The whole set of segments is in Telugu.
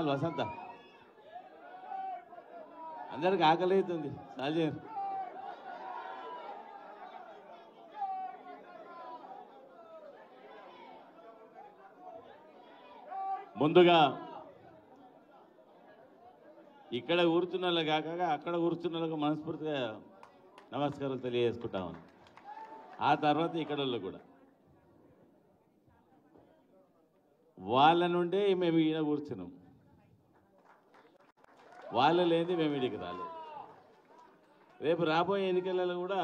వసంత అందరికి ఆకలి అవుతుంది సాజీర్ ముందుగా ఇక్కడ కూర్చున్న వాళ్ళకి కాక అక్కడ కూర్చున్న వాళ్ళకి మనస్ఫూర్తిగా నమస్కారం తెలియజేసుకుంటామని ఆ తర్వాత ఇక్కడ వాళ్ళు కూడా వాళ్ళ నుండే మేము ఈయన కూర్చున్నాం వాళ్ళు లేని మేము ఇడికి రాలేదు రేపు రాబోయే ఎన్నికలలో కూడా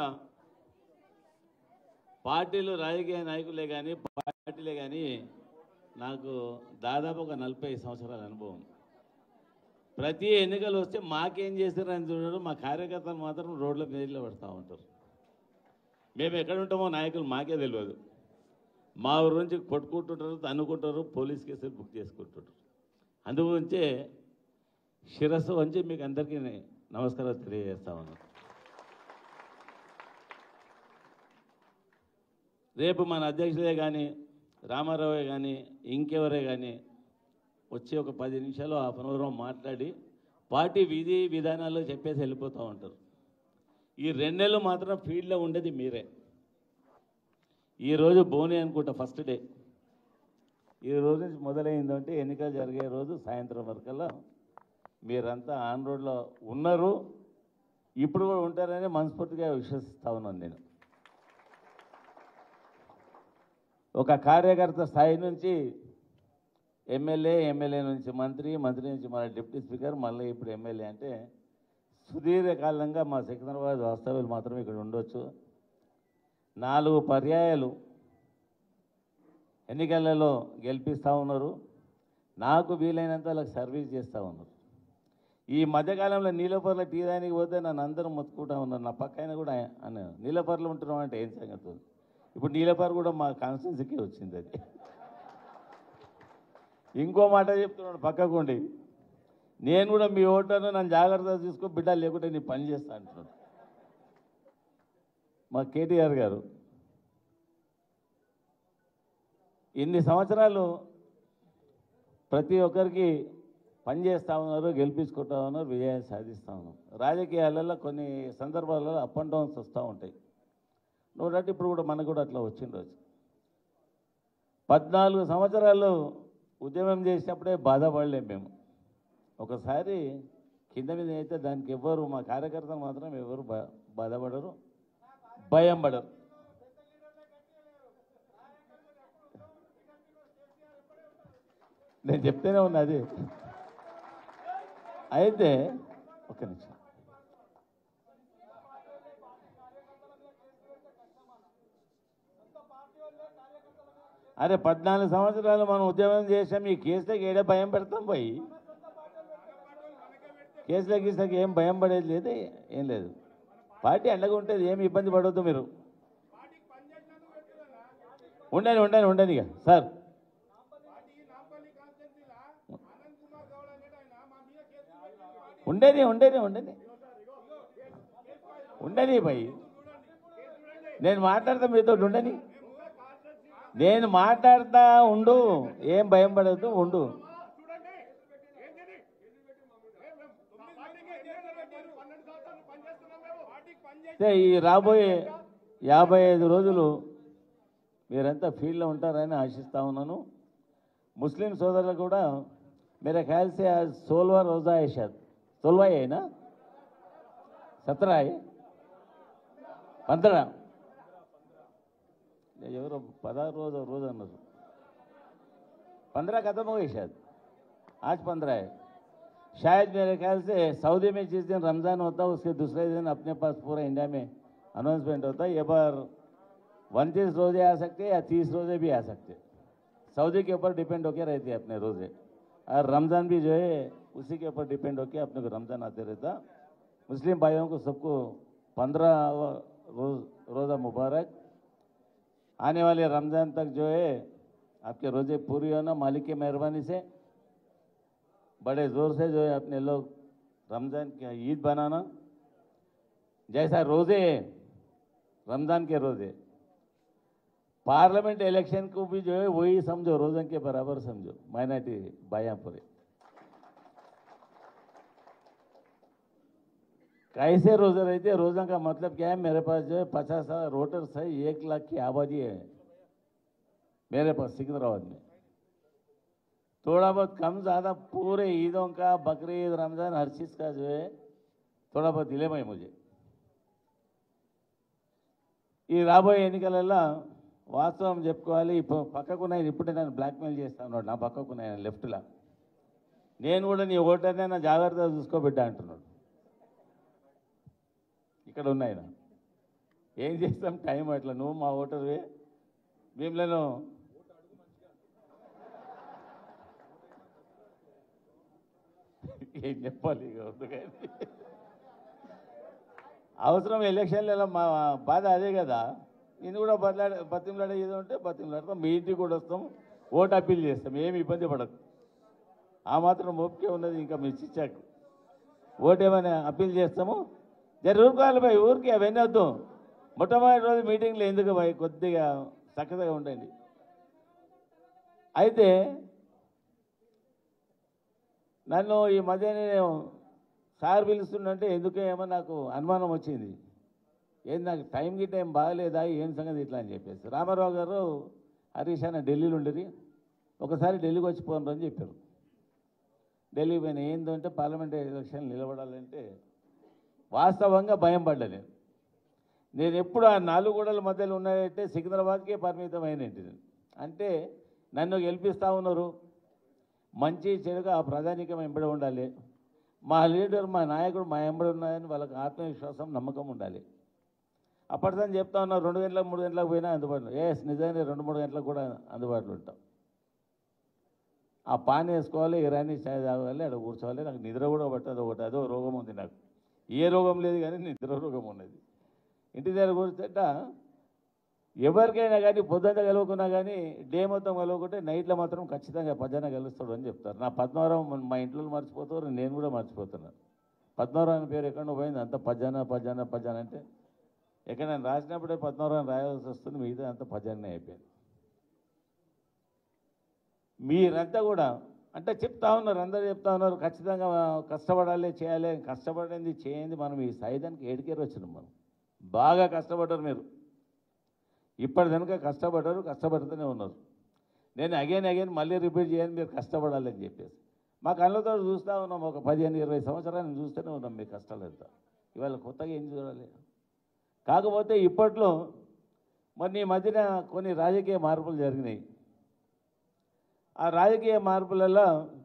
పార్టీలు రాజకీయ నాయకులే కానీ పార్టీలే కానీ నాకు దాదాపు ఒక నలభై సంవత్సరాల అనుభవం ప్రతి ఎన్నికలు వస్తే మాకేం చేశారని చూడడం మా కార్యకర్తలు మాత్రం రోడ్ల మీద పడుతూ ఉంటారు మేము ఎక్కడ ఉంటామో నాయకులు మాకే తెలియదు మా ఊరు నుంచి కొట్టుకుంటుంటారు తన్నుకుంటారు పోలీస్ కేసులు బుక్ చేసుకుంటుంటారు అందుగురించే శిరస్సు వంచి మీకు అందరికీ నమస్కారాలు తెలియజేస్తా ఉన్నాను రేపు మన అధ్యక్షుడే కానీ రామారావే కానీ ఇంకెవరే కానీ వచ్చి ఒక పది నిమిషాలు హాఫ్ అన్ అవర్ మాట్లాడి పార్టీ విధి విధానాలు చెప్పేసి వెళ్ళిపోతూ ఉంటారు ఈ రెండు నెలలు మాత్రం ఫీల్డ్లో ఉండేది మీరే ఈరోజు బోని అనుకుంటా ఫస్ట్ డే ఈ రోజు నుంచి మొదలైందంటే ఎన్నికలు జరిగే రోజు సాయంత్రం వరకల్లా మీరంతా ఆన్ రోడ్లో ఉన్నారు ఇప్పుడు కూడా ఉంటారని మనస్ఫూర్తిగా విశ్వసిస్తా ఉన్నాను నేను ఒక కార్యకర్త స్థాయి నుంచి ఎమ్మెల్యే ఎమ్మెల్యే నుంచి మంత్రి మంత్రి నుంచి మన డిప్యూటీ స్పీకర్ మళ్ళీ ఇప్పుడు ఎమ్మెల్యే అంటే సుదీర్ఘకాలంగా మా సికింద్రాబాద్ వాస్తవ్యులు మాత్రం ఇక్కడ ఉండొచ్చు నాలుగు పర్యాయాలు ఎన్నికలలో గెలిపిస్తూ ఉన్నారు నాకు వీలైనంత వాళ్ళకి సర్వీస్ చేస్తూ ఉన్నారు ఈ మధ్యకాలంలో నీలపర్ల టీ దానికి పోతే నన్ను అందరూ మొత్తుకుంటా ఉన్నారు నా పక్క ఆయన కూడా అన్న నీలపర్లు ఉంటున్నాం అంటే ఏం సంగతి ఇప్పుడు నీలపర్ కూడా మా కాన్స్టిట్యున్సీకి వచ్చింది అది ఇంకో మాట చెప్తున్నాడు పక్కకుండి నేను కూడా మీ ఓటర్ను నన్ను జాగ్రత్తగా తీసుకో బిడ్డ లేకుంటే నీ పని చేస్తా అంటున్నాడు మా కేటీఆర్ గారు ఇన్ని సంవత్సరాలు ప్రతి ఒక్కరికి పని చేస్తూ ఉన్నారు గెలిపించుకుంటా ఉన్నారు విజయాన్ని సాధిస్తూ ఉన్నారు రాజకీయాలలో కొన్ని సందర్భాలలో అప్ అండ్ డౌన్స్ వస్తూ ఉంటాయి నువ్వు ఇప్పుడు కూడా మనకు కూడా అట్లా వచ్చిండొచ్చు పద్నాలుగు సంవత్సరాలు ఉద్యమం చేసినప్పుడే బాధపడలేం మేము ఒకసారి కింద మీద అయితే దానికి ఎవ్వరు మా కార్యకర్తలు మాత్రం ఎవరు బా- బాధపడరు భయం పడరు నేను చెప్తూనే ఉన్నా అది అయితే ఒక నిమిషం అరే పద్నాలుగు సంవత్సరాలు మనం ఉద్యమం చేసాం ఈ కేసులకి ఏడే భయం పెడతాం పోయి కేసుల గీసులకి ఏం భయం పడేది లేదు ఏం లేదు పార్టీ అండగా ఉంటుంది ఏమి ఇబ్బంది పడవద్దు మీరు ఉండని ఉండని ఉండని ఇక సార్ ఉండని ఉండని ఉండని ఉండని భయ్ నేను మాట్లాడతా మీతో ఉండని నేను మాట్లాడతా ఉండు ఏం భయం పడద్దు ఉండు అయితే ఈ రాబోయే యాభై ఐదు రోజులు మీరంతా ఫీల్డ్లో ఉంటారని ఆశిస్తా ఉన్నాను ముస్లిం సోదరులు కూడా मेरे ख्याल से आज सोलवा रोज़ा है शायद सोलवा ही है ना सत्रह है पंद्रह ఎవరో పదహారు రోజు రోజు అన్నారు पंद्रह खत्म हो गई शायद आज पंद्रह है शायद मेरे ख्याल से सऊदी में जिस दिन रमज़ान होता है उसके दूसरे दिन अपने पास पूरा इंडिया में अनाउंसमेंट होता है ये बार उनतीस रोजे आ सकते हैं या तीस रोजे भी आ सकते हैं सऊदी के ऊपर डिपेंड होके रहते हैं अपने रोजे और रमज़ान भी जो है उसी के ऊपर डिपेंड होके अपने को रमज़ान आते रहता मुस्लिम भाइयों को सबको पंद्रह रोज रोज़ा मुबारक आने वाले रमज़ान तक जो है आपके रोज़े पूरी होना मालिक की मेहरबानी से बड़े ज़ोर से जो है अपने लोग रमज़ान की ईद बनाना जैसा रोज़े है रमज़ान के रोज़े पार्लियामेंट इलेक्शन को भी जो है वही समझो रोज़न के बराबर समझो माइनॉरिटी भाइयाँ पूरे कैसे रोजा रहते हैं रोजा का मतलब क्या है मेरे पास जो है पचास रोटर्स है एक लाख की आबादी है मेरे पास सिकंदराबाद में थोड़ा बहुत कम ज़्यादा पूरे ईदों का बकरीद रमज़ान हर चीज़ का जो है थोड़ा बहुत दिले है मुझे ఈ రాబోయే ఎన్నికలలో వాస్తవం చెప్పుకోవాలి ఇప్పుడు పక్కకు నేను ఇప్పుడే నన్ను బ్లాక్మెయిల్ చేస్తా ఉన్నాడు నా పక్కకు నేను లెఫ్ట్లో నేను కూడా నీ ఓటర్నే నా జాగ్రత్తగా చూసుకోబిడ్డా అంటున్నాడు ఇక్కడ ఉన్నాయి నా ఏం చేస్తాం టైం అట్లా నువ్వు మా ఓటర్వే మేములను ఏం చెప్పాలి ఇక వద్దు కానీ అవసరం ఎలక్షన్లలో మా బాధ అదే కదా నేను కూడా బతలాడ బతిమలాడ ఏదో ఉంటే బతిమలాడతాం మీ ఇంటికి కూడా వస్తాం ఓటు అప్పీల్ చేస్తాం ఏమి ఇబ్బంది పడదు ఆ మాత్రం ఓపిక ఉన్నది ఇంకా మీ చిచ్చాకు ఓటు ఏమైనా అప్పీల్ చేస్తాము జర ఊరుకోవాలి భయ్ ఊరికి అవన్నీ వద్దు మొట్టమొదటి రోజు మీటింగ్లో ఎందుకు భయ్ కొద్దిగా చక్కగా ఉండండి అయితే నన్ను ఈ మధ్య నేను సార్ పిలుస్తుందంటే ఎందుకో ఏమో నాకు అనుమానం వచ్చింది ఏం నాకు టైం గిట్ట ఏం బాగలేదా ఏం సంగతి ఇట్లా అని చెప్పేసి రామారావు గారు హరీష్ అన్న ఢిల్లీలో ఉండేది ఒకసారి ఢిల్లీకి వచ్చి పోను అని చెప్పారు ఢిల్లీ పోయిన ఏంటంటే పార్లమెంటరీ ఎలక్షన్ నిలబడాలంటే వాస్తవంగా భయం పడ్డా నేను నేను ఎప్పుడు ఆ నాలుగు గోడల మధ్యలో ఉన్నాయంటే సికింద్రాబాద్కే పరిమితం అయినట్టు నేను. అంటే నన్ను గెలిపిస్తూ ఉన్నారు మంచి చెడుగా ఆ ప్రధానికం ఎంబడి ఉండాలి మా లీడర్ మా నాయకుడు మా ఎంబడి ఉన్నాయని వాళ్ళకి ఆత్మవిశ్వాసం నమ్మకం ఉండాలి అప్పటిదాన్ని చెప్తా ఉన్నారు రెండు గంటలకు మూడు గంటలకు పోయినా అందుబాటులో ఎస్ నిజంగా రెండు మూడు గంటలకు కూడా అందుబాటులో ఉంటాం ఆ పాన్ వేసుకోవాలి ఇరానీ చాయ్ తాగాలి అక్కడ కూర్చోవాలి నాకు నిద్ర కూడా పట్టదు ఒకటి అదో రోగం ఉంది నాకు ఏ రోగం లేదు కానీ నిద్ర రోగం ఉన్నది ఇంటి దగ్గర కూర్చుంట ఎవరికైనా కానీ పొద్దున్న కలుగుకున్నా కానీ డే మొత్తం కలుగుకుంటే నైట్లో మాత్రం ఖచ్చితంగా పద్యాన కలుస్తాడు అని చెప్తారు నా పద్మవరం మా ఇంట్లో మర్చిపోతారు నేను కూడా మర్చిపోతున్నాను పద్మవరం అనే పేరు ఎక్కడో పోయింది అంత పద్యాన పద్యాన పద్యాన అంటే ఎక్కడ నేను రాసినప్పుడే పద్మవరం రాయాల్సి వస్తుంది మిగతా అంత పద్యాన్నే అయిపోయింది మీరంతా కూడా అంటే చెప్తా ఉన్నారు అందరూ చెప్తా ఉన్నారు ఖచ్చితంగా కష్టపడాలి చేయాలి కష్టపడింది చేయండి మనం ఈ సాయుధానికి ఏడికేరు వచ్చినాం మనం బాగా కష్టపడ్డారు మీరు ఇప్పటి కనుక కష్టపడ్డారు కష్టపడుతూనే ఉన్నారు నేను అగైన్ అగైన్ మళ్ళీ రిపీట్ చేయని మీరు కష్టపడాలని చెప్పేసి మా కళ్ళతో చూస్తూ ఉన్నాం ఒక పదిహేను ఇరవై సంవత్సరాలు చూస్తూనే ఉన్నాం మీ కష్టాలు ఎంత ఇవాళ కొత్తగా ఏం చూడాలి కాకపోతే ఇప్పట్లో మరి ఈ మధ్యన కొన్ని రాజకీయ మార్పులు జరిగినాయి ఆ రాజకీయ మార్పులలో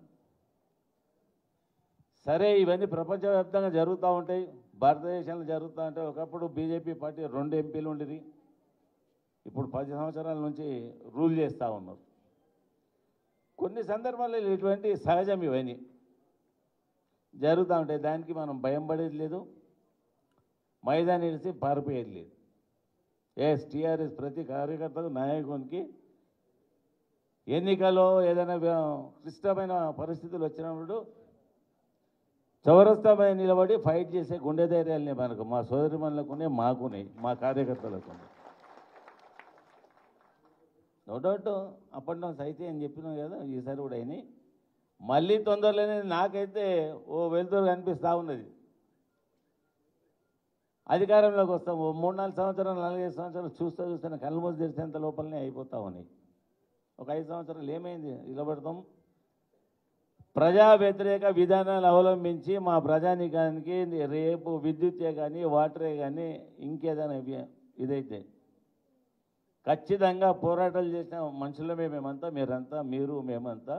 సరే ఇవన్నీ ప్రపంచవ్యాప్తంగా జరుగుతూ ఉంటాయి భారతదేశంలో జరుగుతూ ఉంటాయి ఒకప్పుడు బీజేపీ పార్టీ రెండు ఎంపీలు ఉండేది ఇప్పుడు పది సంవత్సరాల నుంచి రూల్ చేస్తూ ఉన్నారు కొన్ని సందర్భాల్లో ఇటువంటి సహజం ఇవన్నీ జరుగుతూ ఉంటాయి దానికి మనం భయం పడేది లేదు మైదాని ఇడిసి పారిపోయేది లేదు ఎస్ టీఆర్ఎస్ ప్రతి కార్యకర్తకు నాయకునికి ఎన్నికల్లో ఏదైనా వ్య- క్లిష్టమైన పరిస్థితులు వచ్చినప్పుడు చౌరస్తాపై నిలబడి ఫైట్ చేసే గుండె ధైర్యాలనే మనకు మా సోదరిమణులకునే మాకున్నాయి మా కార్యకర్తలకు no doubt up and downs అయితే అని చెప్పినాం కదా ఈసారి కూడా అయినాయి మళ్ళీ తొందరలోనే నాకైతే ఓ వెలుతురు కనిపిస్తూ ఉన్నది అధికారంలోకి వస్తాం ఓ మూడు నాలుగు సంవత్సరాలు నాలుగైదు సంవత్సరాలు చూస్తూ చూస్తూనే కళ్ళు మూసి తెరిచేంత లోపలనే అయిపోతా ఉన్నాయి ఒక ఐదు సంవత్సరాలు ఏమైంది నిలబడతాం ప్రజా వ్యతిరేక విధానాలు అవలంబించి మా ప్రజానికానికి రేపు విద్యుత్తే కానీ వాటరే కానీ ఇంకేదైనా ఇవి- ఇదైతే ఖచ్చితంగా పోరాటాలు చేసిన మనుషులమే మేమంతా మీరంతా మీరు మేమంతా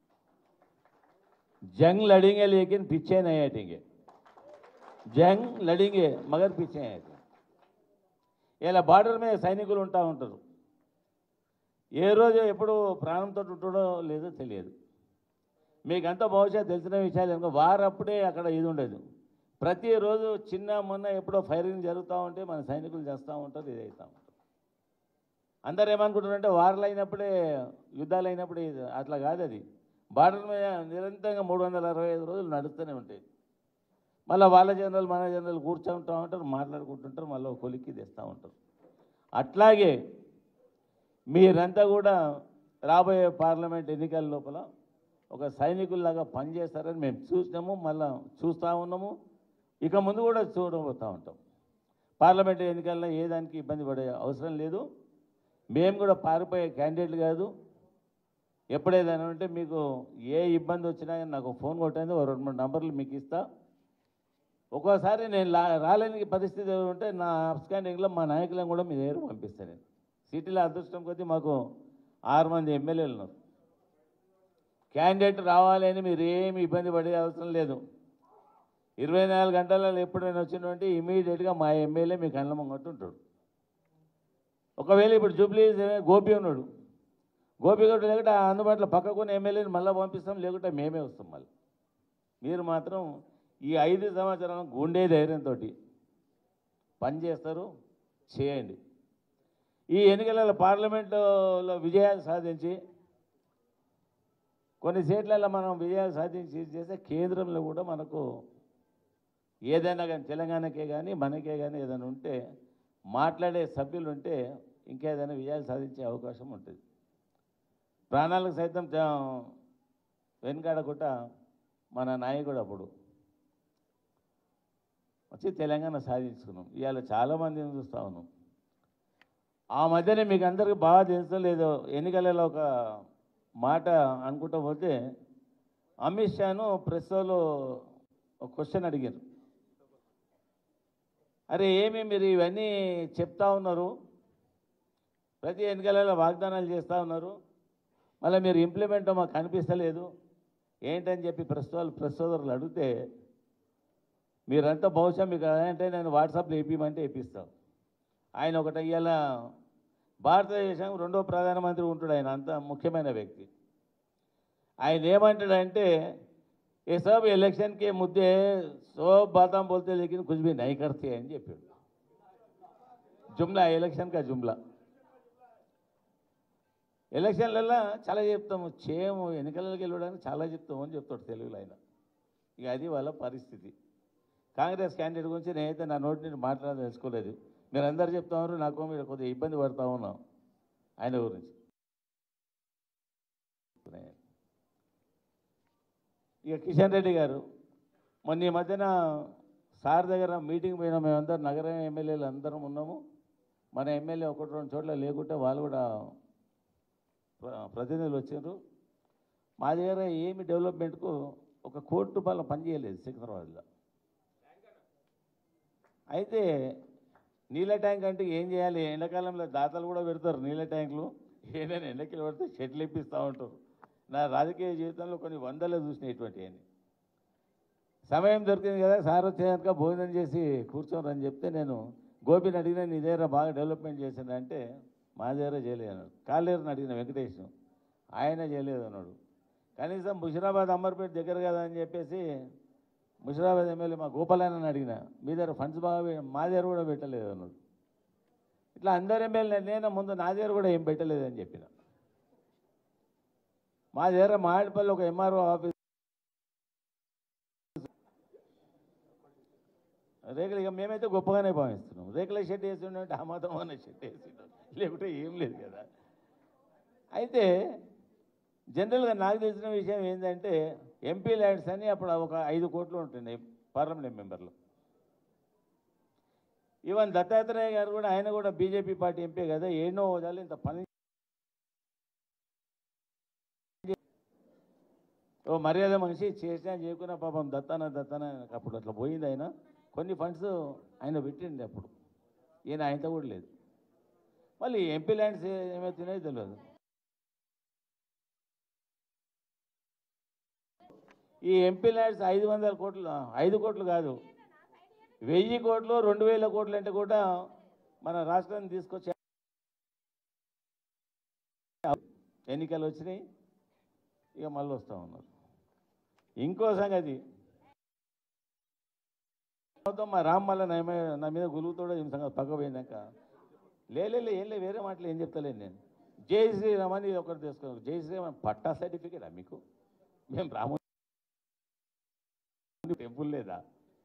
जंग लड़ेंगे लेकिन पीछे नहीं हटेंगे జంగ్ లడింగే మగర్ పీछे नहीं हटेंगे ఇలా బార్డర్ మీద సైనికులు ఉంటా ఉంటారు ఏ రోజు ఎప్పుడు ప్రాణంతో ఉంటాడో లేదో తెలియదు మీకంతా బహుశా తెలిసిన విషయాలు కనుక వారప్పుడే అక్కడ ఇది ఉండదు ప్రతిరోజు చిన్న మొన్న ఎప్పుడో ఫైరింగ్ జరుగుతూ ఉంటే మన సైనికులు చేస్తూ ఉంటారు ఇది అవుతూ ఉంటారు అందరు ఏమనుకుంటారంటే వార్లు అయినప్పుడే యుద్ధాలు అయినప్పుడే ఇది అట్లా కాదు అది బార్డర్ మీద నిరంతరంగా మూడు వందల అరవై ఐదు రోజులు నడుస్తూనే ఉంటాయి మళ్ళీ వాళ్ళ జనరల్ మన జనరల్ కూర్చుంటూ ఉంటారు మాట్లాడుకుంటుంటారు మళ్ళీ ఒక కొలిక్కి తెస్తూ ఉంటారు అట్లాగే మీరంతా కూడా రాబోయే పార్లమెంట్ ఎన్నికల లోపల ఒక సైనికుల్లాగా పనిచేస్తారని మేము చూసినాము మళ్ళా చూస్తూ ఉన్నాము ఇక ముందు కూడా చూడబోతూ ఉంటాం పార్లమెంట్ ఎన్నికల్లో ఏ దానికి ఇబ్బంది పడే అవసరం లేదు మేము కూడా పారిపోయే క్యాండిడేట్లు కాదు ఎప్పుడేదైనా ఉంటే మీకు ఏ ఇబ్బంది వచ్చినా కానీ నాకు ఫోన్ కొట్టండి ఓ రెండు మూడు నంబర్లు మీకు ఇస్తా ఒక్కోసారి నేను లా రాలేని పరిస్థితి ఉంటే నా అప్స్కాండింగ్లో మా నాయకులను కూడా మీ దగ్గర పంపిస్తాను నేను సిటీలో అదృష్టం కొద్దీ మాకు ఆరు మంది ఎమ్మెల్యేలు ఉన్నారు క్యాండిడేట్ రావాలి అని మీరు ఏమి ఇబ్బంది పడే అవసరం లేదు ఇరవై నాలుగు గంటలలో ఎప్పుడైనా వచ్చినటువంటి ఇమీడియట్గా మా ఎమ్మెల్యే మీ కళ్ళ ముంగట్టు ఉంటాడు ఒకవేళ ఇప్పుడు జూబ్లీ గోపి ఉన్నాడు గోపి గట్టు లేకుంటే ఆ అందుబాటులో పక్కకున్న ఎమ్మెల్యేని మళ్ళీ పంపిస్తాం లేకుంటే మేమే వస్తాం మళ్ళీ మీరు మాత్రం ఈ ఐదు సంవత్సరాలు గుండె ధైర్యంతో పనిచేస్తారు చేయండి ఈ ఎన్నికలలో పార్లమెంటులో విజయాలు సాధించి కొన్ని సీట్లలో మనం విజయాలు సాధించి చేస్తే కేంద్రంలో కూడా మనకు ఏదైనా కానీ తెలంగాణకే కానీ మనకే కానీ ఏదైనా ఉంటే మాట్లాడే సభ్యులు ఉంటే ఇంకేదైనా విజయాలు సాధించే అవకాశం ఉంటుంది ప్రాణాలకు సైతం తే- వెనుకాడకుండా మన నాయకుడు అప్పుడు వచ్చి తెలంగాణ సాధించుకున్నాం ఇవాళ చాలామందిని చూస్తూ ఉన్నాం ఆ మధ్యనే మీకు అందరికీ బాగా తెలుసో లేదో ఎన్నికలలో ఒక మాట అనుకుంటూ పోతే అమిత్ షాను ప్రెస్లో ఒక క్వశ్చన్ అడిగారు అరే ఏమి మీరు ఇవన్నీ చెప్తా ఉన్నారు ప్రతి ఎన్నికలలో వాగ్దానాలు చేస్తూ ఉన్నారు మళ్ళీ మీరు ఇంప్లిమెంట్ మాకు కనిపిస్తలేదు ఏంటని చెప్పి ప్రెస్ వాళ్ళు ప్రెస్ సోదరులు అడిగితే మీరంతా బహుశా మీకు అంటే నేను వాట్సాప్లో వేపిమంటే వేపిస్తాం ఆయన ఒకటి ఇవాళ భారతదేశం రెండో ప్రధానమంత్రి ఉంటాడు ఆయన అంత ముఖ్యమైన వ్యక్తి ఆయన ఏమంటాడంటే ये सब इलेक्शन के मुद्दे सब बातें बोलते लेकिन कुछ भी नहीं करते అని చెప్పాడు జుమ్లా ఎలక్షన్ కా జుమ్లా ఎలక్షన్లలో చాలా చెప్తాము చేయము ఎన్నికలకు వెళ్ళడానికి చాలా చెప్తాము అని చెప్తాడు తెలుగులో ఆయన ఇక అది వాళ్ళ పరిస్థితి కాంగ్రెస్ క్యాండిడేట్ గురించి నేనైతే నా నోటి నుండి మాట్లాడదలుచుకోలేదు మీరు అందరు చెప్తా ఉన్నారు నాకు మీరు కొద్దిగా ఇబ్బంది పడతా ఉన్నాం ఆయన గురించి ఇక కిషన్ రెడ్డి గారు మొన్న ఈ మధ్యన సార్ దగ్గర మీటింగ్ పోయినా మేమందరం నగర ఎమ్మెల్యేలు అందరం ఉన్నాము మన ఎమ్మెల్యే ఒకటి రెండు చోట్ల లేకుంటే వాళ్ళు కూడా ప్ర- ప్రతినిధులు వచ్చారు మా దగ్గర ఏమి డెవలప్మెంట్కు ఒక కోటి రూపాయల పని చేయలేదు సికింద్రాబాద్లో అయితే నీళ్ళ ట్యాంక్ అంటే ఏం చేయాలి ఎండాకాలంలో దాతలు కూడా పెడతారు నీళ్ళ ట్యాంకులు ఏదైనా ఎండకి పడితే చెట్లు ఇప్పిస్తూ ఉంటారు నా రాజకీయ జీవితంలో కొన్ని వందలే చూసిన ఇటువంటివన్నీ సమయం దొరికింది కదా సార్ వచ్చేదాక భోజనం చేసి కూర్చోరని చెప్తే నేను గోపిని అడిగిన నీ దగ్గర బాగా డెవలప్మెంట్ చేసిందంటే మా దగ్గర చేయలేదు అన్నాడు కాలేరుని అడిగిన వెంకటేష్ ఆయన చేయలేదు అన్నాడు కనీసం ముషిరాబాద్ అమర్పేట దగ్గర కదా అని చెప్పేసి ముషిరాబాద్ ఎమ్మెల్యే మా గోపాలన్నని అడిగిన మీ దగ్గర ఫండ్స్ బాగా పె- మా దగ్గర కూడా పెట్టలేదు అన్నాడు ఇట్లా అందరు ఎమ్మెల్యే నేను ముందు నా దగ్గర కూడా ఏం పెట్టలేదని చెప్పిన మా దగ్గర మామిడిపల్లి ఒక ఎంఆర్ఓ ఆఫీస్ రేకులు ఇక మేమైతే గొప్పగానే భావిస్తున్నాం రేకుల షెడ్ వేసి ఉండే ఆ మాత్రం అన్న షెడ్ వేసి ఉండాలి. లేకుంటే ఏం లేదు కదా అయితే జనరల్గా నాకు తెలిసిన విషయం ఏంటంటే ఎంపీ ల్యాండ్స్ అని అప్పుడు ఒక ఐదు కోట్లు ఉంటున్నాయి పార్లమెంట్ మెంబర్లు ఈవెన్ దత్తాత్రేయ గారు కూడా ఆయన కూడా బీజేపీ పార్టీ ఎంపీ కదా ఎన్నో హోదాలు ఇంత పని ఓ మర్యాద మనిషి చేసినా చేయకున్నా పాపం దత్తాన దత్తాన ఆయనకు అప్పుడు అట్లా పోయింది ఆయన కొన్ని ఫండ్స్ ఆయన పెట్టిండి అప్పుడు ఈయన ఆయనతో కూడా లేదు మళ్ళీ ఎంపీ ల్యాండ్స్ ఏమవుతున్నాయో తెలియదు ఈ ఎంపీ ల్యాండ్స్ ఐదు వందల కోట్లు ఐదు కోట్లు కాదు వెయ్యి కోట్లు రెండు వేల కోట్లు అంటే కూడా మన రాష్ట్రాన్ని తీసుకొచ్చి ఎన్నికలు వచ్చినాయి ఇక మళ్ళీ వస్తూ ఉన్నారు ఇంకో సంగతి మొత్తం మా రామ్ మళ్ళీ నా మీద నా మీద గులుగుతాడో ఏం సంగతి పక్క పోయినాక లేలే ఏం లే వేరే మాటలు ఏం చెప్తలేను నేను జై శ్రీరామ్ అని ఒకటి తీసుకున్నాను జై శ్రీరామ్ పట్టా సర్టిఫికేటా మీకు మేము రాము టెంపుల్ లేదా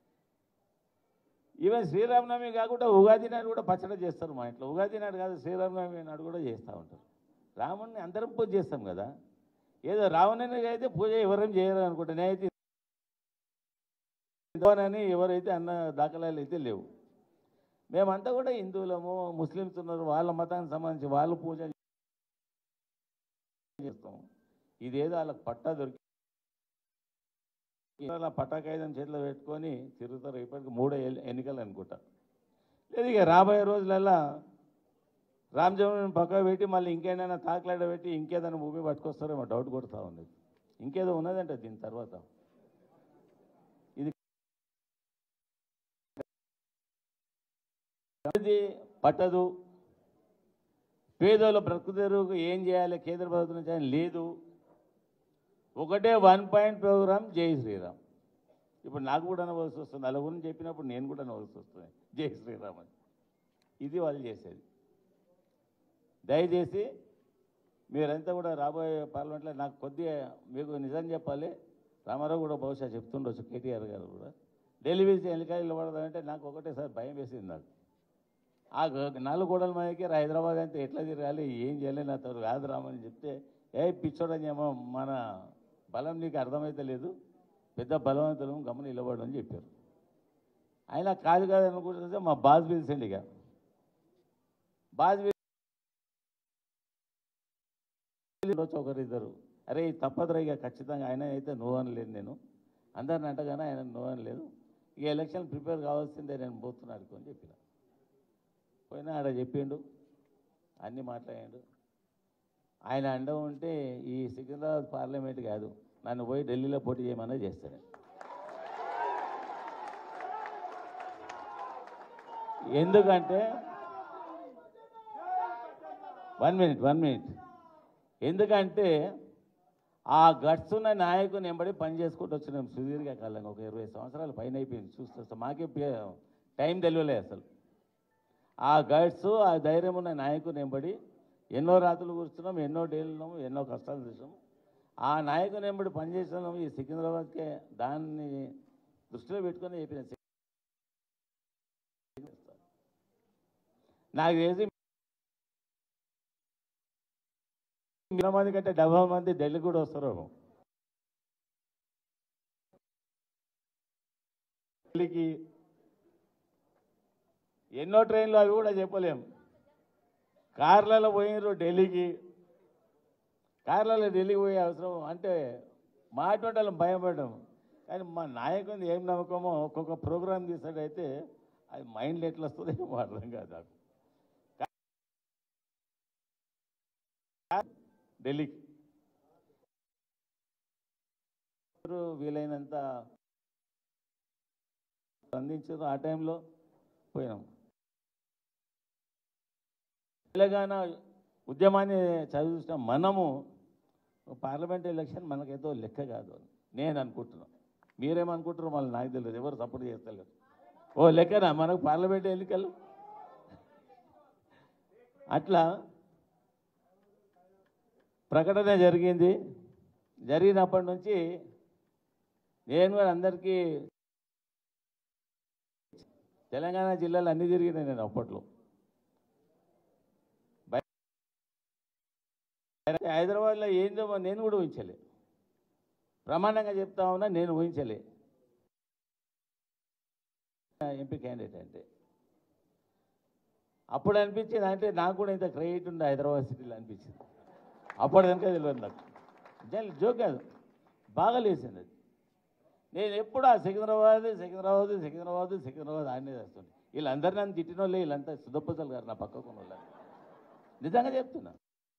ఈవెన్ శ్రీరామనవమి కాకుండా ఉగాది నాడు కూడా పచ్చడి చేస్తారు మా ఇంట్లో ఉగాది నాడు కాదు శ్రీరామనవమి నాడు కూడా చేస్తూ ఉంటారు రాముడిని అందరం పూజ చేస్తాం కదా ఏదో రావణునికి అయితే పూజ ఎవరేం చేయరు అనుకుంటా నేనైతే అని ఎవరైతే అన్న దాఖలాలు అయితే లేవు మేమంతా కూడా హిందువులము ముస్లిమ్స్ ఉన్నారు వాళ్ళ మతానికి సంబంధించి వాళ్ళు పూజ చేస్తాం ఇదేదో వాళ్ళకి పట్టా దొరికి అలా పట్టాకాయుధం చేతిలో పెట్టుకొని తిరుగుతారు ఇప్పటికి మూడో ఎల్- ఎన్నికలు అనుకుంటా లేదు ఇక రాబోయే రోజులల్లా రామజన్మని పక్క పెట్టి మళ్ళీ ఇంకేదైనా తాకలాడ పెట్టి ఇంకేదైనా మూవీ పట్టుకొస్తారేమో డౌట్ కొడుతూ ఉంది ఇంకేదో ఉన్నదంట దీని తర్వాత ఇది ఇది పట్టదు పేదోళ్ళ బ్రతుకుదెరువుకు ఏం చేయాలి కేంద్ర ప్రభుత్వం నుంచి అని లేదు ఒకటే వన్ పాయింట్ ప్రోగ్రామ్ జై శ్రీరామ్ ఇప్పుడు నాకు కూడా అనవలసి వస్తుంది అలా గురించి చెప్పినప్పుడు నేను కూడా అనవలసి వస్తుంది జై శ్రీరామ్ అని ఇది వాళ్ళు చేసేది దయచేసి మీరంతా కూడా రాబోయే పార్లమెంట్లో నాకు కొద్దిగా మీకు నిజం చెప్పాలి రామారావు కూడా బహుశా చెప్తుండొచ్చు కేటీఆర్ గారు కూడా ఢిల్లీ వేసి ఎన్నికలు నిలబడదామంటే నాకు ఒకటేసారి భయం వేసింది నాకు ఆ గ- నాలుగు గోడల మనకి హైదరాబాద్ అంతా ఎట్లా తిరగాలి ఏం చేయలేదు నా తోడు కాదు రామని చెప్తే ఏ పిచ్చోడని ఏమో మన బలం నీకు అర్థమైతే లేదు పెద్ద బలవంతులు గమని నిలబడు అని చెప్పారు ఆయన కాదు కాదు అనుకుంటుంటే మా బాస్ పిలిచండి ఇక బాస్ పిలిచి ఒకరిద్దరు అరే ఇది తప్పదురా ఇక ఖచ్చితంగా ఆయన అయితే నువ్వు అనలేదు నేను అందరిని అంటగానే ఆయన నువ్వు అనలేదు ఇక ఎలక్షన్ ప్రిపేర్ కావాల్సిందే నేను పోతున్నాడు అని చెప్పిన పోయినా ఆడ చెప్పిండు అన్నీ మాట్లాడాడు ఆయన అండ ఉంటే ఈ సికింద్రాబాద్ పార్లమెంట్ కాదు నన్ను పోయి ఢిల్లీలో పోటీ చేయమన్నా చేస్తాను ఎందుకంటే వన్ మినిట్ వన్ మినిట్ ఎందుకంటే ఆ గట్స్ ఉన్న నాయకుని ఎంబడి పని చేసుకుంటూ వచ్చినాం సుదీర్ఘ కాలంగా ఒక ఇరవై సంవత్సరాలు పైన అయిపోయింది చూస్తే మాకే పే- టైం తెలియలే అసలు ఆ గైడ్స్ ఆ ధైర్యం ఉన్న నాయకుని ఎంబడి ఎన్నో రాత్రులు కూర్చున్నాం ఎన్నో డేలున్నాము ఎన్నో కష్టాలు చూసాము ఆ నాయకుని ఎంబడి పనిచేస్తున్నాము ఈ సికింద్రాబాద్కే దాన్ని దృష్టిలో పెట్టుకొని చెప్పిన నాకు తెలిసి మిగతా మంది కంటే డెబ్బై మంది ఢిల్లీ కూడా వస్తారు ఢిల్లీకి ఎన్నో ట్రైన్లు అవి కూడా చెప్పలేం కార్లలో పోయినారు ఢిల్లీకి కార్లలో ఢిల్లీకి పోయే అవసరం అంటే మా అటువంటి వాళ్ళం భయపడ్డాం కానీ మా నాయకుని ఏం నమ్మకమో ఒక్కొక్క ప్రోగ్రామ్ తీసాడైతే అది మైండ్లో ఎట్లా వస్తుందో ఏమో అర్థం కాదు నాకు ఢిల్లీకి వీలైనంత అందించారు ఆ టైంలో పోయినాం తెలంగాణ ఉద్యమాన్ని చదివిస్తున్న మనము పార్లమెంట్ ఎలక్షన్ మనకేదో లెక్క కాదు అని నేను అనుకుంటున్నాను మీరేమనుకుంటారో మళ్ళీ నాకు తెలియదు ఎవరు సపోర్ట్ చేస్తలేరు ఓ లెక్కనా మనకు పార్లమెంట్ ఎన్నికలు అట్లా ప్రకటన జరిగింది జరిగినప్పటి నుంచి నేను కూడా అందరికీ తెలంగాణ జిల్లాలు అన్ని తిరిగినాయి నేను అప్పట్లో బయ- హైదరాబాద్లో ఏందో నేను కూడా ఊహించలే ప్రమాణంగా చెప్తా ఉన్నా నేను ఊహించలే ఎంపీ క్యాండిడేట్ అంటే అప్పుడు అనిపించింది అంటే నాకు కూడా ఇంత క్రెడిట్ ఉంది హైదరాబాద్ సిటీలో అనిపించింది అప్పుడు కనుక తెలియదు నాకు నిజాలు జోక్ కాదు బాగా లేచింది అది నేను ఎప్పుడు ఆ సికింద్రాబాద్ సికింద్రాబాద్ సికింద్రాబాద్ సికింద్రాబాద్ ఆడనే చేస్తుంది వీళ్ళందరూ నన్ను తిట్టిన వాళ్ళు వీళ్ళంతా సుధప్పసలు గారు నా పక్కకు ఉన్న వాళ్ళు నిజంగా చెప్తున్నా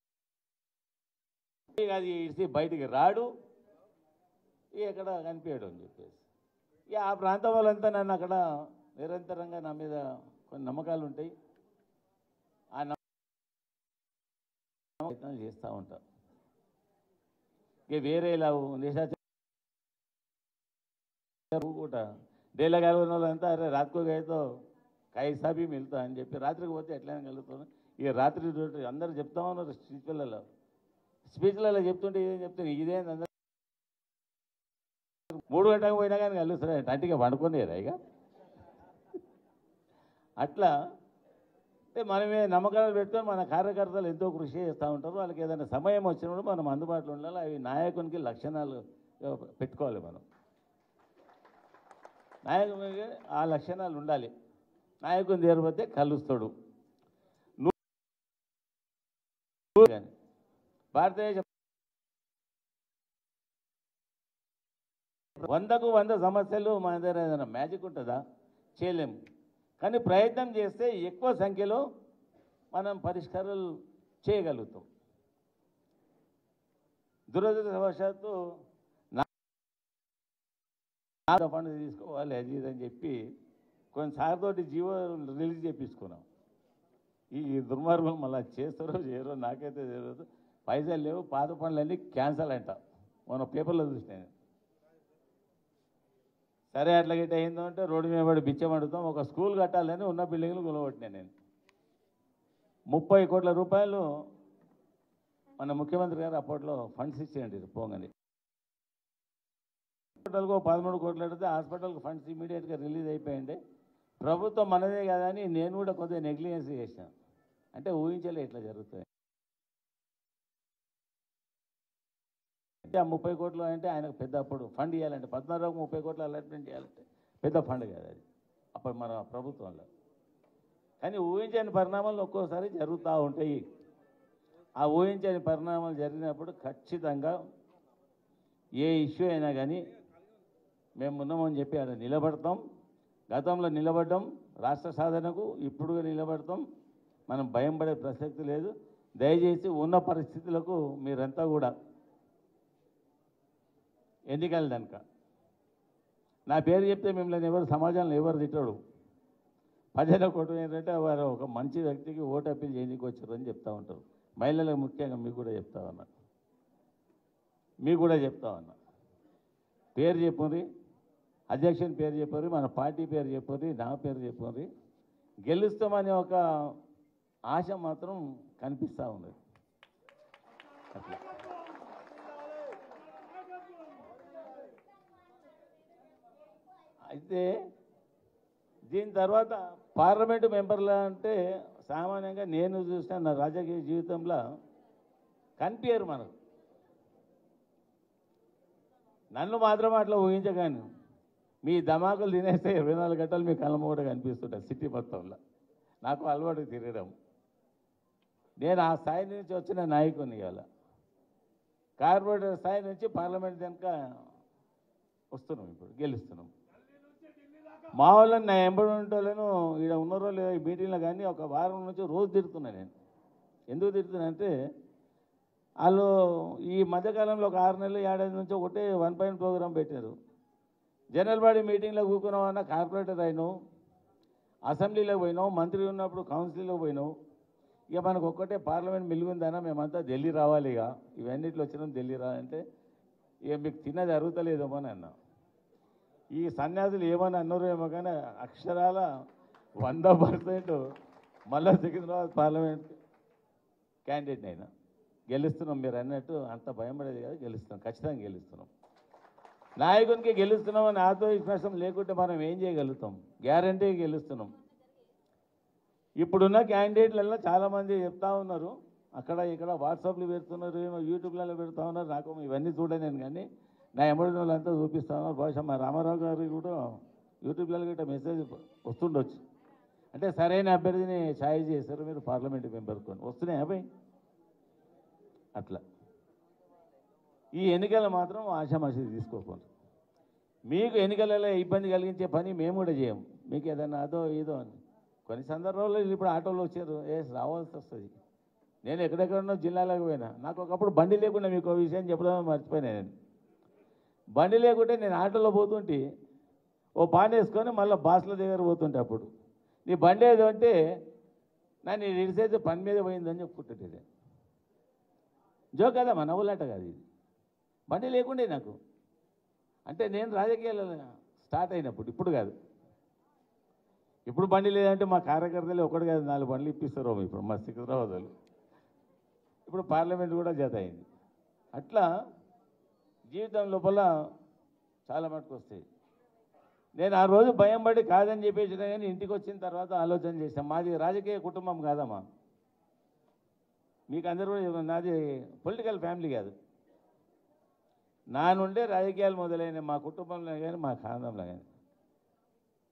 ఇక అది ఇడిసి బయటికి రాడు ఇక ఎక్కడ కనిపించాడు అని చెప్పేసి ఇక ఆ ప్రాంతం వాళ్ళంతా నన్ను అక్కడ నిరంతరంగా నా మీద కొన్ని నమ్మకాలు ఉంటాయి ఆ నమ్మకాలు ప్రయత్నాలు చేస్తూ ఉంటా ఇక వేరే ఇలా నిశాచ కూడా డేలా కలుగున్న వాళ్ళంతా అరే రాత్రికో గైతో కైసా భీ మిల్తా అని చెప్పి రాత్రికి పోతే ఎట్లయినా కలుగుతాను ఇక రాత్రి డ్యూటీ అందరూ చెప్తా ఉన్నారు స్పీచ్లలో స్పీచ్లలో చెప్తుంటే ఇదేం చెప్తాను ఇదేం అందరూ మూడు గంటలకు పోయినా కానీ కలుగుతారు అంటిగా పండుకునేరా ఇక అట్లా అంటే మనమే నమ్మకాలు పెట్టుకొని మన కార్యకర్తలు ఎంతో కృషి చేస్తూ ఉంటారు వాళ్ళకి ఏదైనా సమయం వచ్చినప్పుడు మనం అందుబాటులో ఉండాలి అవి నాయకునికి లక్షణాలు ఆ, పెట్టుకోవాలి మనం నాయకునికి ఆ లక్షణాలు ఉండాలి నాయకుని చేరిపోతే కలుస్తాడు నువ్వు కానీ భారతదేశ వందకు వంద సమస్యలు మన దగ్గర ఏదైనా మ్యాజిక్ ఉంటుందా చేయలేము కానీ ప్రయత్నం చేస్తే ఎక్కువ సంఖ్యలో మనం పరిష్కారాలు చేయగలుగుతాం దురదృష్టవశాత్తు నా నా ఫండ్ తీసుకోవాలి అది ఇది అని చెప్పి కొన్నిసార్లు జీవో రిలీజ్ చేపించుకున్నాం ఈ దుర్మార్గం మళ్ళీ చేస్తారో చేయరో నాకైతే తెలియదు పైసలు లేవు పాత పనులన్నీ క్యాన్సల్ అంట మన పేపర్లో చూసినాను సరే అట్లా గిట్ట అయిందో అంటే రోడ్డు మీద పడి బిచ్చం అడుగుతాం ఒక స్కూల్ కట్టాలని ఉన్న బిల్డింగ్లు కొలగొట్టినాను నేను ముప్పై కోట్ల రూపాయలు మన ముఖ్యమంత్రి గారు అప్పట్లో ఫండ్స్ ఇచ్చేయండి పోగానే హాస్పిటల్కు పదమూడు కోట్లు అడిగితే హాస్పిటల్కి ఫండ్స్ ఇమీడియట్గా రిలీజ్ అయిపోయింది ప్రభుత్వం మనదే కదా అని నేను కూడా కొద్దిగా నెగ్లిజెన్స్ చేశాను అంటే ఊహించలే ఇట్లా జరుగుతుంది అంటే ఆ ముప్పై కోట్లు అంటే ఆయనకు పెద్ద అప్పుడు ఫండ్ ఇవ్వాలంటే పద్నాలుగు ముప్పై కోట్లు అలాట్మెంట్ చేయాలంటే పెద్ద ఫండ్ కాదు అది అప్పుడు మన ప్రభుత్వంలో కానీ ఊహించని పరిణామాలు ఒక్కోసారి జరుగుతూ ఉంటాయి ఆ ఊహించని పరిణామాలు జరిగినప్పుడు ఖచ్చితంగా ఏ ఇష్యూ అయినా కానీ మేము ఉన్నామని చెప్పి ఆడ నిలబడతాం గతంలో నిలబడ్డాం రాష్ట్ర సాధనకు ఇప్పుడు నిలబడతాం మనం భయం పడే ప్రసక్తి లేదు దయచేసి ఉన్న పరిస్థితులకు మీరంతా కూడా ఎన్నికల కనుక నా పేరు చెప్తే మిమ్మల్ని ఎవరు సమాజంలో ఎవరు తిట్టడు ప్రజల కొట్టు ఏంటంటే వారు ఒక మంచి వ్యక్తికి ఓటు అప్పీల్ చేయడానికి వచ్చారు అని చెప్తా ఉంటారు మహిళలకు ముఖ్యంగా మీకు కూడా చెప్తా ఉన్నా మీకు కూడా చెప్తా ఉన్నా పేరు చెప్పుర్రి అధ్యక్షుని పేరు చెప్పుర్రి మన పార్టీ పేరు చెప్పుర్రి నా పేరు చెప్పుర్రి గెలుస్తామనే ఒక ఆశ మాత్రం కనిపిస్తూ ఉన్నది అట్లా అయితే దీని తర్వాత పార్లమెంటు మెంబర్లు అంటే సామాన్యంగా నేను చూసిన నా రాజకీయ జీవితంలో కనిపించరు మనకు నన్ను మాత్రం అట్లా ఊహించగాను మీ ధమాకులు తినేస్తే ఇరవై నాలుగు గంటలు మీ కళ్ళ కూడా కనిపిస్తుంటాయి సిటీ మొత్తంలో నాకు అలవాటు తిరగడం నేను ఆ స్థాయి నుంచి వచ్చిన నాయకుని ఇవాళ కార్పొరేటర్ స్థాయి నుంచి పార్లమెంట్ కనుక వస్తున్నాం ఇప్పుడు గెలుస్తున్నాం మా వాళ్ళని నా ఎంబడి ఉంటోళ్ళను ఇక్కడ ఉన్నారో లేదో ఈ మీటింగ్లో కానీ ఒక వారం నుంచి రోజు తిడుతున్నా నేను ఎందుకు తిడుతున్నా అంటే వాళ్ళు ఈ మధ్యకాలంలో ఒక ఆరు నెలలు ఏడాది నుంచి ఒకటే వన్ పాయింట్ ప్రోగ్రామ్ పెట్టారు జనరల్ బాడీ మీటింగ్లో కూకున్నామన్నా కార్పొరేటర్ అయినావు అసెంబ్లీలో పోయినావు మంత్రి ఉన్నప్పుడు కౌన్సిల్లో పోయినావు ఇక మనకు ఒక్కటే పార్లమెంట్ మిలుగుందన్నా మేమంతా ఢిల్లీ రావాలి ఇక ఇవన్నిట్లో వచ్చినాం ఢిల్లీ రా అంటే ఇక మీకు తిన్నది అరుగుతలేదేమో అని అన్నా ఈ సన్యాసులు ఏమని అన్నారో ఏమో కానీ అక్షరాల వంద పర్సెంట్ మళ్ళా సికింద్రాబాద్ పార్లమెంట్ క్యాండిడేట్ అయినా గెలుస్తున్నాం మీరు అన్నట్టు అంత భయం పడేది కాదు గెలుస్తున్నాం ఖచ్చితంగా గెలుస్తున్నాం నాయకునికి గెలుస్తున్నాం అని ఆత్మవిశ్వాసం లేకుంటే మనం ఏం చేయగలుగుతాం గ్యారంటీ గెలుస్తున్నాం ఇప్పుడున్న క్యాండిడేట్లలో చాలామంది చెప్తా ఉన్నారు అక్కడ ఇక్కడ వాట్సాప్లు పెడుతున్నారు ఏమో యూట్యూబ్లలో పెడతా ఉన్నారు నాకు ఇవన్నీ చూడలేను కానీ నా ఎమ్మడి వాళ్ళంతా చూపిస్తా ఉన్నారు బహుశా మా రామారావు గారు కూడా యూట్యూబ్లలో గట్రా మెసేజ్ వస్తుండొచ్చు అంటే సరైన అభ్యర్థిని ఛాయిస్ చేశారు మీరు పార్లమెంట్ మెంబర్ కొని వస్తున్నాయి అబ్బాయి అట్లా ఈ ఎన్నికలు మాత్రం ఆశామాషి తీసుకోకూడదు మీకు ఎన్నికలలో ఇబ్బంది కలిగించే పని మేము కూడా చేయం మీకు ఏదైనా అదో ఇదో అని కొన్ని సందర్భాల్లో ఇప్పుడు ఆటోలో వచ్చారు ఏ రావాల్సి వస్తుంది నేను ఎక్కడెక్కడనో జిల్లాలకు పోయినా నాకు ఒకప్పుడు బండి లేకుండా మీకు ఒక విషయం చెప్పడం మర్చిపోయినా నేను బండి లేకుంటే నేను ఆటోలో పోతుంటే ఓ పాన్ వేసుకొని మళ్ళీ బాస్ల దగ్గర పోతుంటే అప్పుడు నీ బండి ఏదో అంటే నన్ను ఇడిసైతే పని మీద పోయిందని చెప్పుకుంటుంటే జోక్ కదా మన ఊళ్ళంట కాదు ఇది బండి లేకుండే నాకు అంటే నేను రాజకీయాలు స్టార్ట్ అయినప్పుడు ఇప్పుడు కాదు ఇప్పుడు బండి లేదంటే మా కార్యకర్తలు ఒకటి కాదు నాలుగు బండ్లు ఇప్పిస్తారు ఇప్పుడు మా సికింద్రాబాద్ వాళ్ళు ఇప్పుడు పార్లమెంట్ కూడా జత అయింది అట్లా జీవితం లోపల చాలా మటుకు వస్తాయి నేను ఆ రోజు భయం పడి కాదని చెప్పేసిన కానీ ఇంటికి వచ్చిన తర్వాత ఆలోచన చేశాను మాది రాజకీయ కుటుంబం కాదమ్మా మీకు అందరూ కూడా చెప్పాను, నాది పొలిటికల్ ఫ్యామిలీ కాదు నా నుండే రాజకీయాలు మొదలైన మా కుటుంబంలో కానీ మా ఖాందంలో కానీ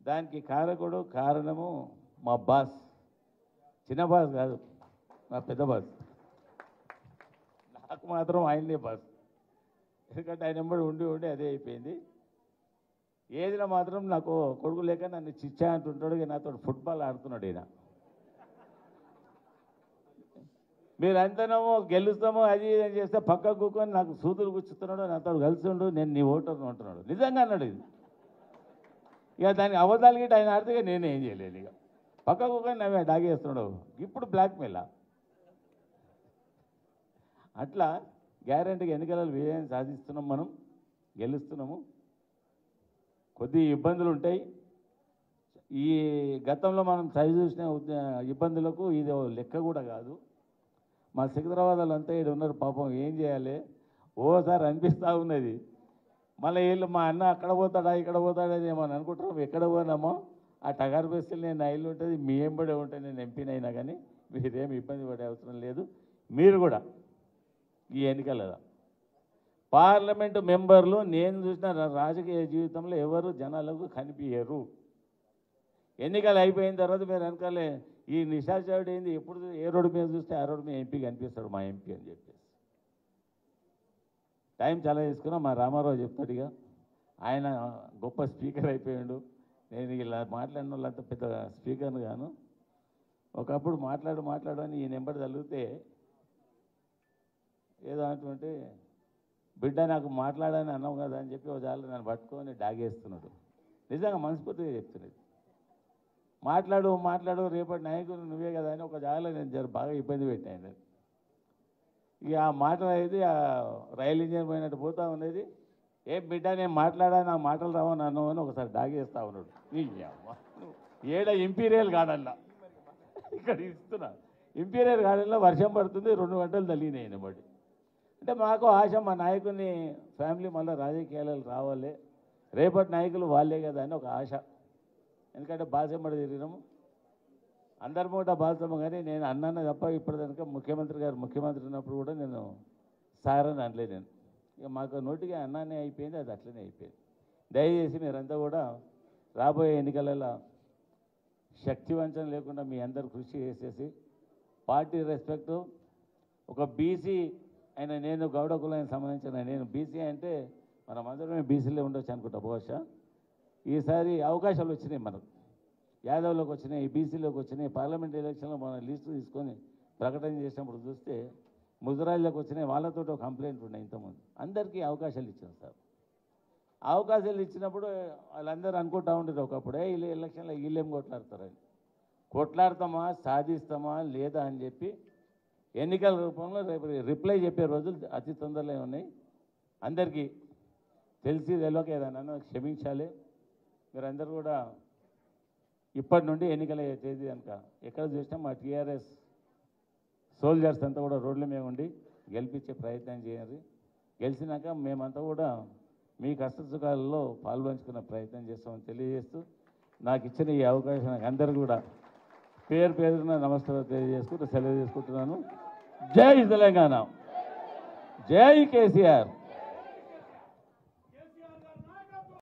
దానికి కారకుడు కారణము మా బాస్ చిన్న బాస్ కాదు మా పెద్ద బాస్ నాకు మాత్రం ఆయనదే బాస్ ఎందుకంటే ఆయన వెంబడి ఉండి ఉండి అదే అయిపోయింది ఏదిలో మాత్రం నాకు కొడుకు లేక నన్ను చిచ్చా అంటుంటాడు ఇక నాతో ఫుట్బాల్ ఆడుతున్నాడు ఈయన మీరు అంతనేమో గెలుస్తామో అది ఇది అని చేస్తే పక్క కూకొని నాకు సూదులు గుచ్చుతున్నాడు నాతో కలిసి ఉండు నేను నీ ఓటర్ని ఉంటున్నాడు నిజంగా అన్నాడు ఇది ఇక దానికి అబద్ధాలు గిట్ట ఆయన ఆడితే ఇక నేనే ఏం చేయలేను ఇక పక్క కూకొని నవ్వే డాగేస్తున్నాడు ఇప్పుడు బ్లాక్మెయిల్ అట్లా గ్యారంటీగా ఎన్నికలలో విజయం సాధిస్తున్నాం మనం గెలుస్తున్నాము కొద్ది ఇబ్బందులు ఉంటాయి ఈ గతంలో మనం చవి చూసిన ఉద్ద- ఇబ్బందులకు ఇది ఓ లెక్క కూడా కాదు మా సికింద్రాబాద్ అంతా ఇక్కడ ఉన్నారు పాపం ఏం చేయాలి ఓసారి అనిపిస్తూ ఉన్నది మళ్ళీ వీళ్ళు మా అన్న అక్కడ పోతాడా ఇక్కడ పోతాడా అని ఏమని అనుకుంటారు ఎక్కడ పోయినామో ఆ టగర్ బస్సులు నేను ఇల్లు ఉంటుంది మీ ఎంబడే ఉంటే నేను ఎంపీనైనా కానీ మీరేమి ఇబ్బంది పడే అవసరం లేదు మీరు కూడా ఈ ఎన్నికలలో పార్లమెంటు మెంబర్లు నేను చూసిన రా- రాజకీయ జీవితంలో ఎవరు జనాలకు కనిపించరు ఎన్నికలు అయిపోయిన తర్వాత మీరు వెనకాలే ఈ నిశాచారుడు ఏంది ఎప్పుడు ఏ రోడ్డు మీద చూస్తే ఆ రోడ్డు మీద ఎంపీ కనిపిస్తాడు మా ఎంపీ అని చెప్పేసి టైం చాలా తీసుకున్నా మా రామారావు చెప్తాడు ఇక ఆయన గొప్ప స్పీకర్ అయిపోయాడు నేను ఇలా మాట్లాడిన వాళ్ళంతా పెద్ద స్పీకర్ను గాను ఒకప్పుడు మాట్లాడు మాట్లాడు అని ఈ నెంబర్ తగిలితే ఏదో అంటుంటే బిడ్డ నాకు మాట్లాడని అన్నావు కదా అని చెప్పి ఒక జాలు నన్ను పట్టుకొని డాగేస్తున్నాడు నిజంగా మనస్ఫూర్తిగా చెప్తున్నది మాట్లాడు మాట్లాడు రేపటి నాయకుడు నువ్వే కదా అని ఒక జాగాలో నేను జర బాగా ఇబ్బంది పెట్టాను ఇక ఆ మాట అనేది ఆ రైలు ఇంజన్ పోయినట్టు పోతా ఉన్నది ఏం బిడ్డ నేను మాట్లాడా నా మాటలు రావని అన్నావు అని ఒకసారి డాగేస్తా ఉన్నాడు నీ అమ్మ. ఏడ ఇంపీరియల్ గార్డెన్లో ఇక్కడ ఇస్తున్నా ఇంపీరియల్ గార్డెన్లో వర్షం పడుతుంది రెండు గంటలు తల్లినాయి ఆయన బట్టి అంటే మాకు ఆశ మా నాయకుని ఫ్యామిలీ మళ్ళీ రాజకీయాలలో రావాలి రేపటి నాయకులు వాళ్ళే కదా అని ఒక ఆశ ఎందుకంటే బాసెమ్మడి తిరిగినాము అందరి మూట బాల్సమ్మ కానీ నేను అన్నాను తప్ప ఇప్పటిదాకా ముఖ్యమంత్రి గారు ముఖ్యమంత్రి ఉన్నప్పుడు కూడా నేను సార్ అని అనలే నేను ఇక మాకు నోటిగా అన్నానే అయిపోయింది అది అట్లనే అయిపోయింది దయచేసి మీరంతా కూడా రాబోయే ఎన్నికలలో శక్తి వంచన లేకుండా మీ అందరు కృషి చేసేసి పార్టీ రెస్పెక్టు ఒక బీసీ అయిన నేను గౌడ కులానికి సంబంధించిన నేను బీసీ అంటే మనం అందరమే బీసీలో ఉండొచ్చు అనుకుంటా బహుశా ఈసారి అవకాశాలు వచ్చినాయి మనకు యాదవ్లోకి వచ్చినాయి బీసీలోకి వచ్చినాయి పార్లమెంట్ ఎలక్షన్లో మన లిస్టు తీసుకొని ప్రకటన చేసినప్పుడు చూస్తే ముజరాయిలోకి వచ్చినాయి వాళ్ళతో ఒక కంప్లైంట్ ఉన్నాయి ఇంతకుముందు అందరికీ అవకాశాలు ఇచ్చాం సార్ అవకాశాలు ఇచ్చినప్పుడు వాళ్ళందరూ అనుకుంటా ఉండేది ఒకప్పుడే వీళ్ళు ఎలక్షన్లో వీళ్ళేం కొట్లాడతారని కొట్లాడతామా సాధిస్తామా లేదా అని చెప్పి ఎన్నికల రూపంలో రేపు రిప్లై చెప్పే రోజులు అతి తొందరలో ఉన్నాయి అందరికీ తెలిసి తెలియక ఏదన్నా క్షమించాలి మీరందరూ కూడా ఇప్పటి నుండి ఎన్నికల తేదీ కనుక ఎక్కడ చూసినా మా టీఆర్ఎస్ సోల్జర్స్ అంతా కూడా రోడ్ల మీద ఉండి గెలిపించే ప్రయత్నం చేయండి గెలిచినాక మేమంతా కూడా మీ కష్ట సుఖాలలో పాల్పంచుకునే ప్రయత్నం చేస్తామని తెలియజేస్తూ నాకు ఇచ్చిన ఈ అవకాశానికి అందరికీ కూడా పేరు పేరున నమస్కారం తెలియజేసుకుంటూ సెలవు చేసుకుంటున్నాను జై తెలంగాణ జై కేసీఆర్